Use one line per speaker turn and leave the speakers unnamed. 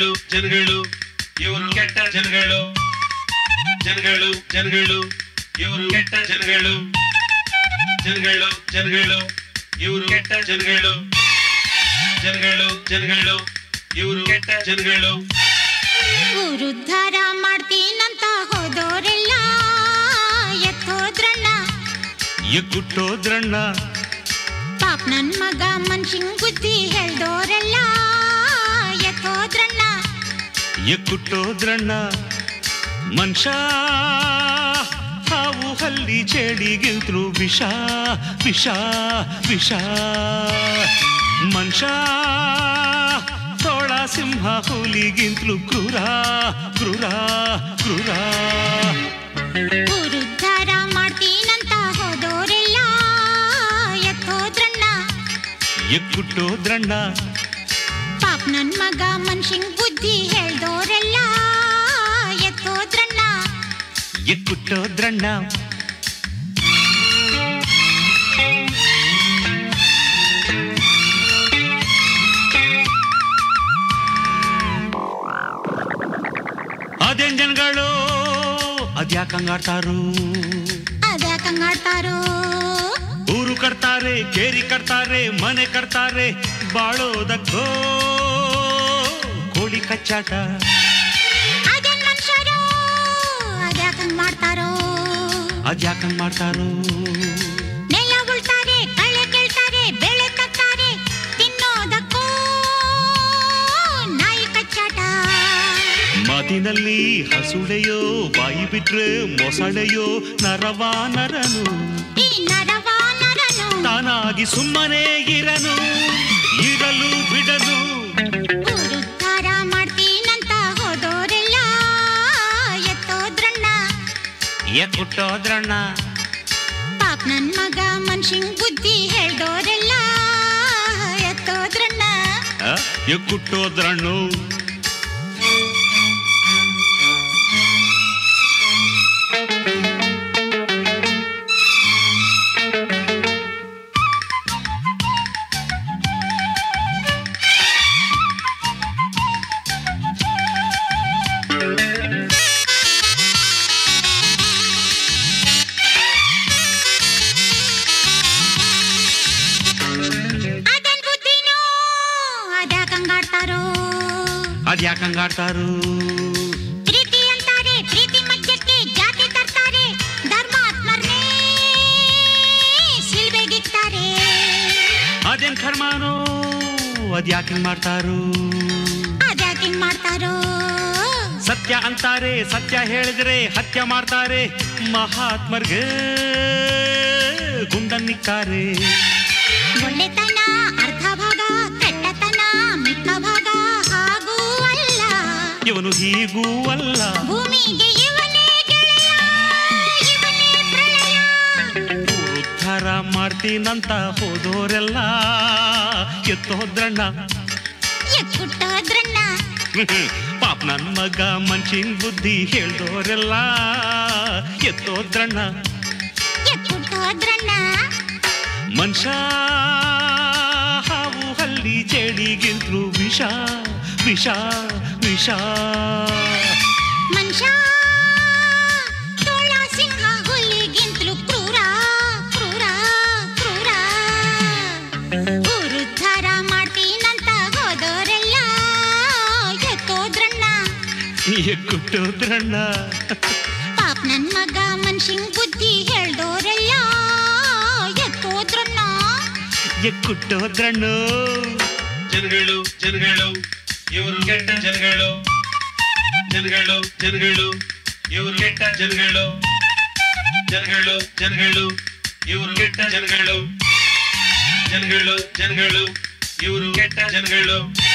ಜನಗಳು ಜನಗಳು ಇವರು ಕೆಟ್ಟ ಜನಗಳು ಜನಗಳು ಜನಗಳು ಇವರು ಕೆಟ್ಟ ಜನಗಳು ಜನಗಳು ಜನಗಳು ಇವರು ಕೆಟ್ಟ ಜನಗಳು ಜನಗಳು ಜನಗಳು ಇವರು ಕೆಟ್ಟ ಜನಗಳು
ಉರುದ್ಧಾರ ಮಾಡ್ತೀನಂತ ಹೋದೋರೆಲ್ಲ ಎತ್ತೋದ್ರಣ್ಣ
ಎಕ್ಕುಟ್ಟೋದ್ರಣ್ಣ
ಪಾಪ್ ನನ್ ಮಗ ಮನ್ಷಿಂಗ್ ಬುದ್ಧಿ ಹೇಳ್ದೋರೆಲ್ಲ ಎತ್ತೋದ್ರಣ್ಣ
ಎಕ್ಕುಟ್ಟೋದ್ರಣ್ಣ ಮನುಷ್ಯ ಹಾವು ಹಲ್ಲಿ ಚೇಡಿಗಿಲ್ದ್ರು ವಿಷ ವಿಷ ವಿಷ ಮನುಷ್ಯ ತೋಳ ಸಿಂಹ ಹುಲಿಗಿಂತಲೂ ಕ್ರೂರ ಕ್ರೂರ ಕ್ರೂರ
ಉರುದ್ಧಾರ ಮಾಡ್ತೀನಂತ ಹೋದೋರೆಲ್ಲ ಎತ್ತೋದ್ರಣ್ಣ
ಎಕ್ಕುಟ್ಟೋದ್ರಣ್ಣ
ಪಾಪ್ ನನ್ ಮಗ ಮನ್ಷಿಂಗ್ ಬುದ್ಧಿ ಹೇಳ್ದೋರೆಲ್ಲ ಎತ್ತೋದ್ರಣ್ಣ
ಎಕ್ಕುಟ್ಟೋದ್ರಣ್ಣ ಅದೇನ್ ಜನಗಳು ಅದ್ಯಾಕಂಗಾಡ್ತಾರು
ಅದ್ಯಾಕಂಗಾಡ್ತಾರೋ
ಊರು ಕಟ್ತಾರೆ ಕೇರಿ ಕಟ್ತಾರೆ ಮನೆ ಕಟ್ತಾರೆ ಬಾಳೋದಕ್ಕೋ ಕೋಳಿ ಕಚ್ಚಾಟ
ಅದೇನ್ ಮನುಷ್ಯರು ಅದ್ಯಾಕಂಗ್ ಮಾಡ್ತಾರೋ
ಅದ್ಯಾಕಂಗ್ ಮಾಡ್ತಾರೋ
ನೆಲ ಉಳ್ತಾರೆ ಕಳೆ ಕೇಳ್ತಾರೆ ಬೆಳೆ ತತ್ತಾರೆ ತಿನ್ನೋದಕ್ಕೂ ನಾಯಿ ಕಚ್ಚಾಟ
ಮಾತಿನಲ್ಲಿ ಹಸುಳೆಯೋ ಬಾಯಿ ಬಿಟ್ರೆ ಮೊಸಳೆಯೋ ನರವಾ ನರನು
ಈ ನರವ ನರನು
ತಾನಾಗಿ ಸುಮ್ಮನೆ ಇರನು ಇರಲು ಬಿಡನು
ಉರುದ್ಧಾರ ಮಾಡ್ತೀನಂತ ಹೋದೋರೆಲ್ಲ ಎತ್ತೋದ್ರಣ್ಣ
ಎಕ್ಕುಟ್ಟೋದ್ರಣ್ಣ
ಪಾಪ್ ನನ್ ಮಗ ಮನ್ಷಿಂಗ್ ಬುದ್ಧಿ ಹೇಳ್ದೋರೆಲ್ಲ ಎತ್ತೋದ್ರಣ್ಣ
ಆ, ಎಕ್ಕುಟ್ಟೋದ್ರಣ್ಣು
ಅದೇನ್ ಬುದ್ಧಿನೋ ಅದ್ಯಾಕಂಗಾಡ್ತಾರೋ
ಅದ್ಯಾಕಂಗಾಡ್ತಾರು
ಪ್ರೀತಿ ಅಂತಾರೆ ಪ್ರೀತಿ ಮಧ್ಯಕ್ಕೆ ಜಾತಿ ತರ್ತಾರೆ ಧರ್ಮಾತ್ಮರ್ನೇ ಸಿಲ್ಬೆಗಿಕ್ತಾರೆ
ಅದೇನ್ ಕರ್ಮಾನೋ ಅದ್ಯಾಕಿಂಗ್ ಮಾಡ್ತಾರು
ಅದ್ಯಾಕಿಂಗ್ ಮಾಡ್ತಾರೋ
ಸತ್ಯ ಅಂತಾರೆ ಸತ್ಯ ಹೇಳಿದ್ರೆ ಹತ್ಯ ಮಾಡ್ತಾರೆ ಮಹಾತ್ಮರ್ಗೆ ಗುಂಡನ್ನಿಕ್ತಾರೆ
ಒಳ್ಳೆತನ ಅರ್ಧ ಭಾಗ ಕೆಟ್ಟತನ ಮಿಕ್ಕ ಭಾಗ ಹಾಗೂ ಅಲ್ಲ
ಇವನು ಹೀಗೂ ಅಲ್ಲ
ಭೂಮಿಗೆ ಇವನೇ ಗೆಳೆಯ ಇವನೇ ಪ್ರಳಯ
ಉದ್ಧಾರ ಮಾಡ್ತೀನಂತ ಹೋದೋರೆಲ್ಲ ಎತ್ತೋದ್ರಣ್ಣ
ಎಕ್ಕುಟ್ಟೋದ್ರಣ್ಣ
ಪಾಪ್ ನನ್ ಮಗ ಮನ್ಷಿನ್ ಬುದ್ಧಿ ಹೇಳ್ದೋರೆಲ್ಲ ಎತ್ತೋದ್ರಣ್ಣ
ಎಕ್ಕುಟ್ಟೋದ್ರಣ್ಣ
ಮನುಷ್ಯ ಹಾವು ಹಲ್ಲಿ ಚೇಡಿಗಿಂತಲೂ ವಿಷ ವಿಷ ವಿಷ
ಮನುಷ್ಯ ತೋಳ ಸಿಂಹ ಹುಲಿಗಿಂತಲೂ ಕ್ರೂರ ಕ್ರೂರ ಕ್ರೂರ ಉರುದ್ಧಾರ ಮಾಡ್ತೀನಂತ ಹೋದೋರೆಲ್ಲ ಎತ್ತೋದ್ರಣ್ಣ
ಎಕ್ಕುಟ್ಟೋದ್ರಣ್ಣ
ಪಾಪ್ ನನ್ ಮಗ ಮನ್ಷಿಂಗ್ ಬುದ್ಧಿ ಹೇಳ್ದೋರೆಲ್ಲ ಎತ್ತೋದ್ರಣ್ಣ
ಎಕ್ಕುಟ್ಟೋದ್ರಣ್ಣ
ಜನಗಳು ಜನಗಳು ಇವರು ಕೆಟ್ಟ ಜನಗಳು ಜನಗಳು ಜನಗಳು ಇವರು ಕೆಟ್ಟ ಜನಗಳು ಜನಗಳು ಜನಗಳು ಇವರು ಕೆಟ್ಟ ಜನಗಳು ಜನಗಳು ಜನಗಳು ಇವರು ಕೆಟ್ಟ ಜನಗಳು